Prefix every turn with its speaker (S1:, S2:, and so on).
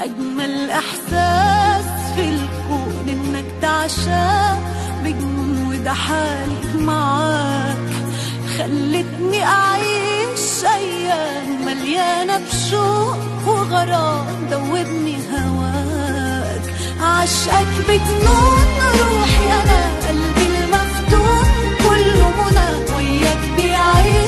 S1: أجمل إحساس في الكون إنك تعشى بجنون وده حالي معاك خلتني أعيش أيام مليانة بشوق وغرام دوبني هواك عشقك بجنون روحي أنا قلبي المفتون كله منى وياك بيعيش